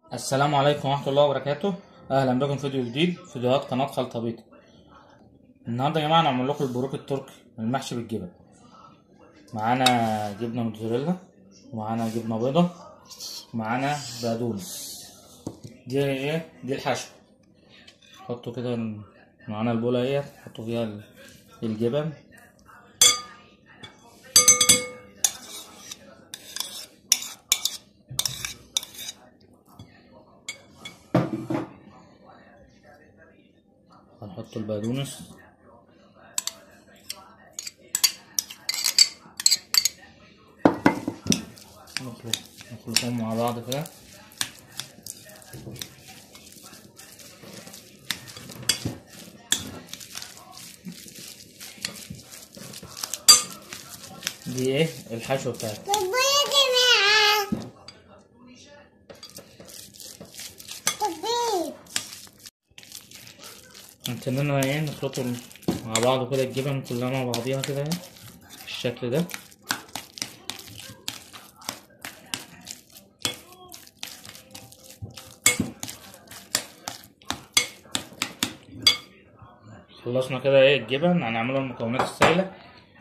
السلام عليكم ورحمة الله وبركاته أهلا بكم في فيديو جديد فيديوهات قناة خلطة بيضة النهاردة يا جماعة هنعمل لكم البروك التركي المحشي بالجبن معانا جبنة موتزاريلا ومعانا جبنة بيضة ومعانا بقدونس دي ايه دي الحشو حطوا كده ال- معانا البولة اهي حطوا فيها ال- الجبن هنحط البقدونس نخلط نخلطهم مع بعض كده دي ايه الحشو بتاعتي طب يا جماعة طبيب هنتننا ايه نخلطهم مع بعض كده الجبن كلها مع بعضيها كده اهي بالشكل ده خلصنا كده ايه الجبن هنعمله المكونات السائلة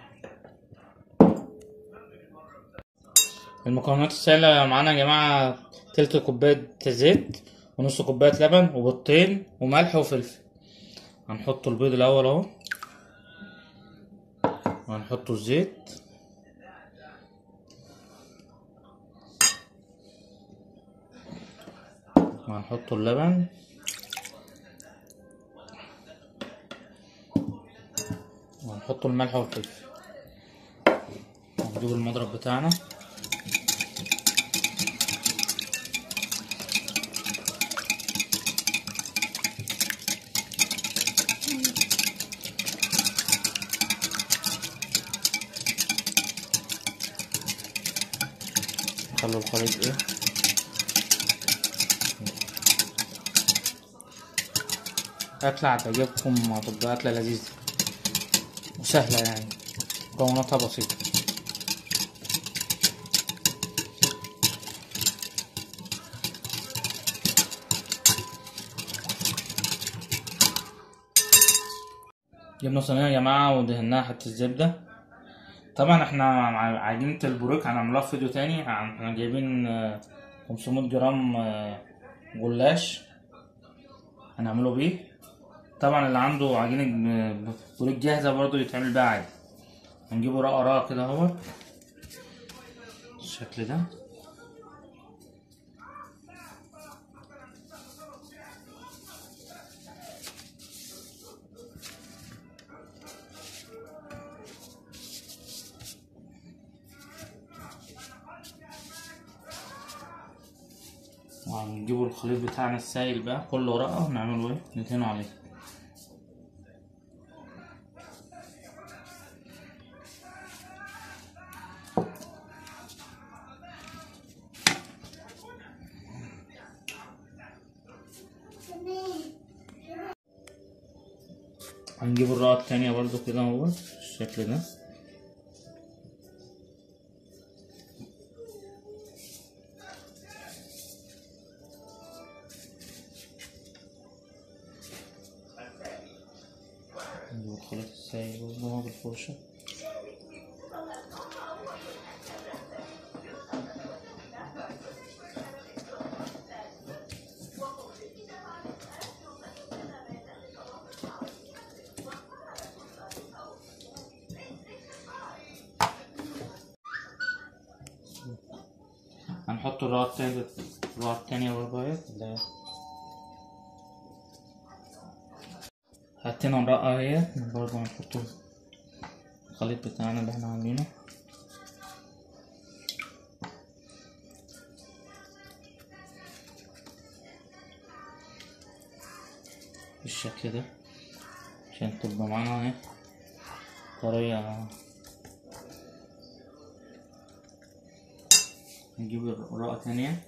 المكونات السائلة معانا يا جماعة تلت كوباية زيت ونص كوباية لبن وبيضتين وملح وفلفل هنحط البيض الأول أهو وهنحط الزيت وهنحط اللبن وهنحط الملح والفلفل هنجيب المضرب بتاعنا نخلي الخليط ايه أكلة هتعجبكم وهتبقى أكلة لذيذة وسهلة يعني مكوناتها بسيطة جبنا صينية يا جماعة ودهناها حتة زبدة طبعا احنا مع عجينة البوريك هنعملها في فيديو تاني هن- احنا جايبين آه، 500 جرام آه، جلاش هنعمله بيه طبعا اللي عنده عجينة ب- بوريك جاهزة برضو يتعمل بيها عادي هنجيبه رقة رقة كده اهو بالشكل ده وهنجيبوا الخليط بتاعنا السائل بقى كل ورقة ونعمله ايه ندهنه عليه هنجيب الرقة التانية برضو كده اهو بالشكل ده نجيب الخليط السائل برضو اهو بالفرشة هنحط الرقة التانية الرقة التانية برضو اهي اللي هي حطينا الرقة اهي برضو هنحط الخليط بتاعنا اللي احنا عاملينه بالشكل ده عشان تبقى معانا اهي طريقة نجيب الرقة تانية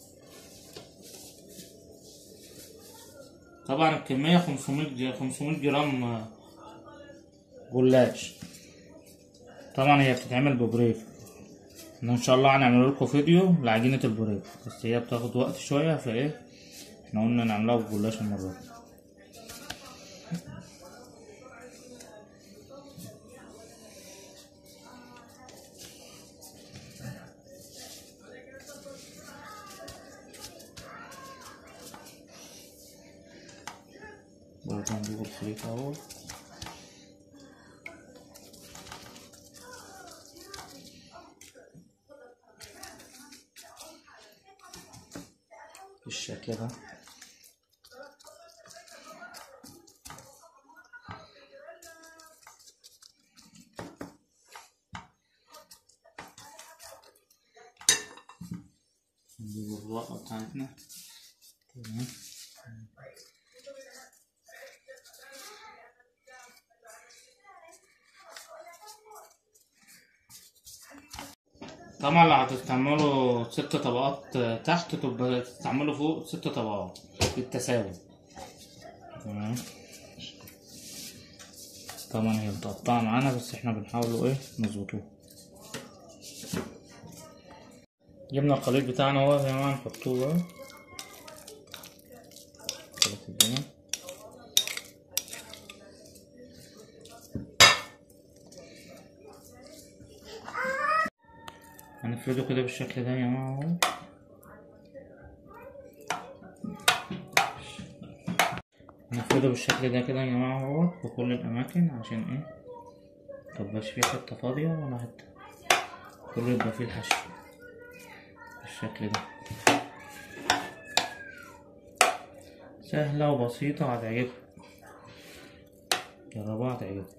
طبعا الكمية 500 ج- 500 جرام آه، جلاش طبعا هي بتتعمل ببريف احنا ان شاء الله هنعمل لكم فيديو لعجينة البوريه بس هي بتاخد وقت شوية فايه احنا قلنا نعملها بجلاش المرة دي برضه هنجيب الخليط اهو بالشكل ده نجيب الرقة بتاعتنا تمام طبعا لو هتستعملوا ست طبقات تحت تبقى تستعملوا فوق ست طبقات بالتساوي تمام طبعا هي متقطعة معانا بس احنا بنحاولوا ايه نظبطوها جبنا الخليط بتاعنا اهو يا جماعة نحطوه بقى خلاص الدنيا هنفرده كده بالشكل ده يا جماعة اهو هنفرده بالشكل ده كده يا جماعة اهو في كل الأماكن عشان ايه متبقاش فيه حتة فاضية ولا حتة كله يبقى فيه الحشو بالشكل ده سهلة وبسيطة هتعجبكم جربوها هتعجبكم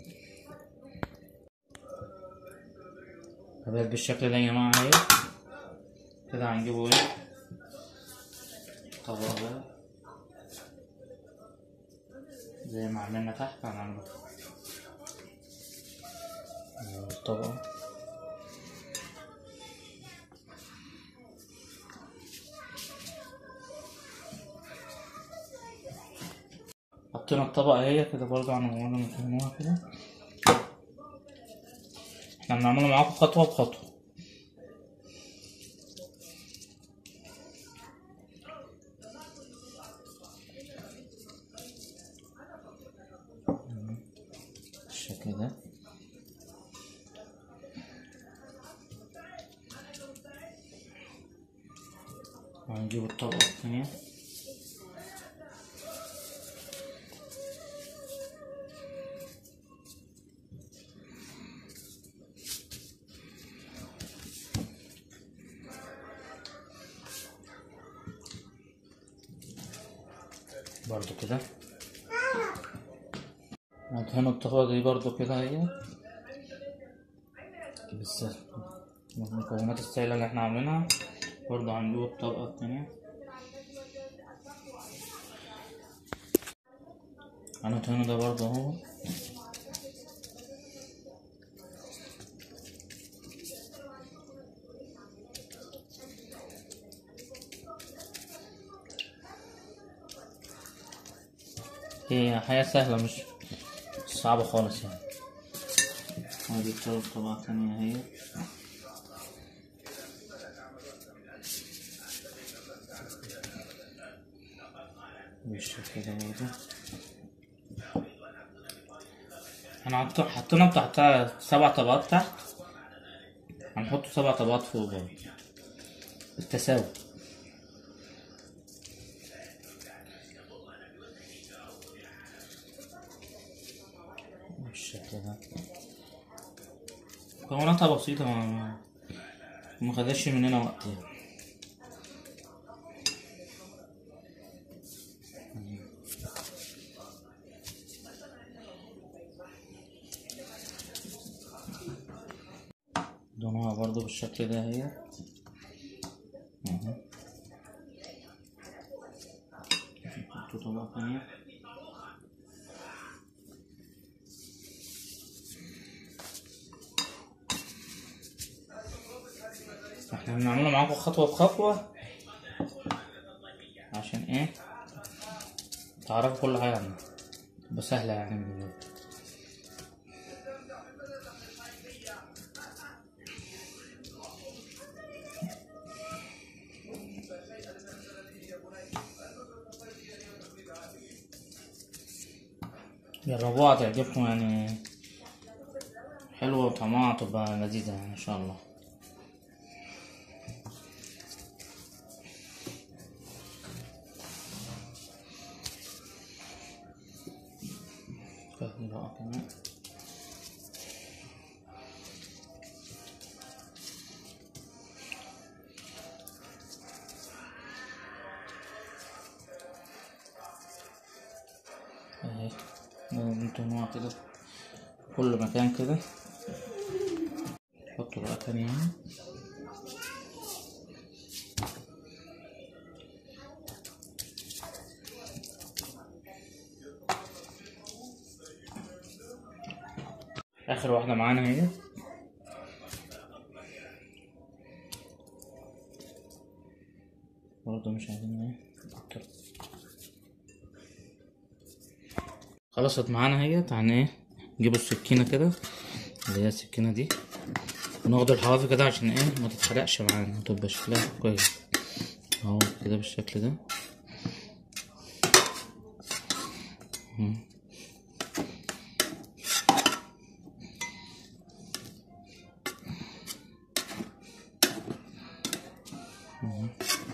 فبقت بالشكل ده يا جماعة اهي كده هنجيبه ايه طبق بقى زي ما عملنا تحت هنعمله الطبقة حطينا الطبقة اهي كده برضه هنعملها مكانوها كده احنا بنعمله معاكم خطوة بخطوة بالشكل ده وهنجيب الطبقة الثانية برضو كده ندهن الطبقة دي برضو كده هي بس المكونات السائلة اللي احنا عاملينها برضو هنجيب الطبقة التانية هندهنه ده برضو اهو هي حياة سهلة مش مش صعبة خالص يعني ادي الطبقة طبقة تانية اهي بالشكل ده كده احنا حط- حطينا تحتها سبع طبقات تحت هنحط سبع طبقات فوق برضه بالتساوي بالشكل ده مكوناتها بسيطة ما ما- ما خدتش مننا وقت يعني لونها برضو بالشكل ده هي اهو نحط طبقة تانية احنا بنعملها معاكم خطوة بخطوة عشان ايه تعرفوا كل حاجة عنها تبقى سهلة يعني بالنسبة جربوها هتعجبكم يعني حلوة وطعمها تبقى لذيذة يعني ان شاء الله فهمي بقى كمان اهي ممكن نوع كده في كل مكان كده نحطه بقى تاني هنا اخر واحدة معانا هي برضه مش عايزين ايه أكتر. خلصت معانا هي تعالى ايه نجيب السكينة كده اللي هي السكينة دي وناخد الحواف كده عشان ايه ما تتحرقش معانا وتبقى شكلها كويس اهو كده بالشكل ده مم. مم.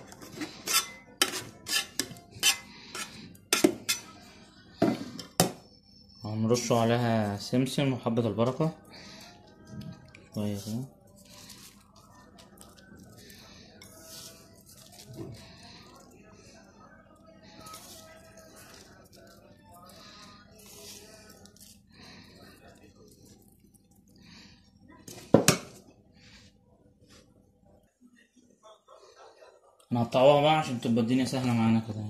هنرشه عليها سمسم وحبة البركة شوية كده نقطعوها بقى عشان تبقى الدنيا سهلة معانا كده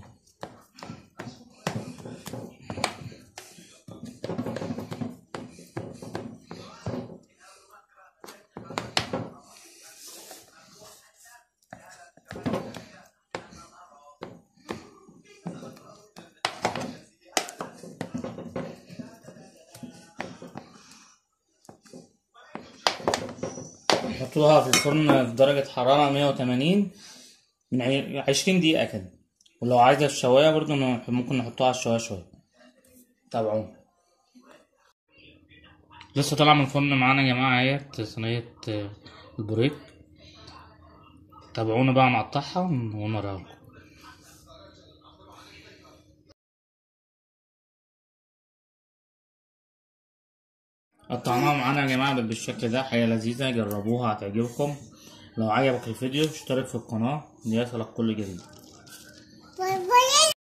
نحطوها في الفرن في درجة حرارة 180 من عي- 20 دقيقة كده ولو عايزة الشواية برضو نح- ممكن نحطوها على الشواية شوية تابعونا لسه طالعة من الفرن معانا يا جماعة اهيت صينية آه، البوريك تابعونا بقى نقطعها ونوريها لكم قطعناها معانا يا جماعة بالشكل ده حاجة لذيذة جربوها هتعجبكم لو عجبك الفيديو اشترك في القناة ليصلك كل جديد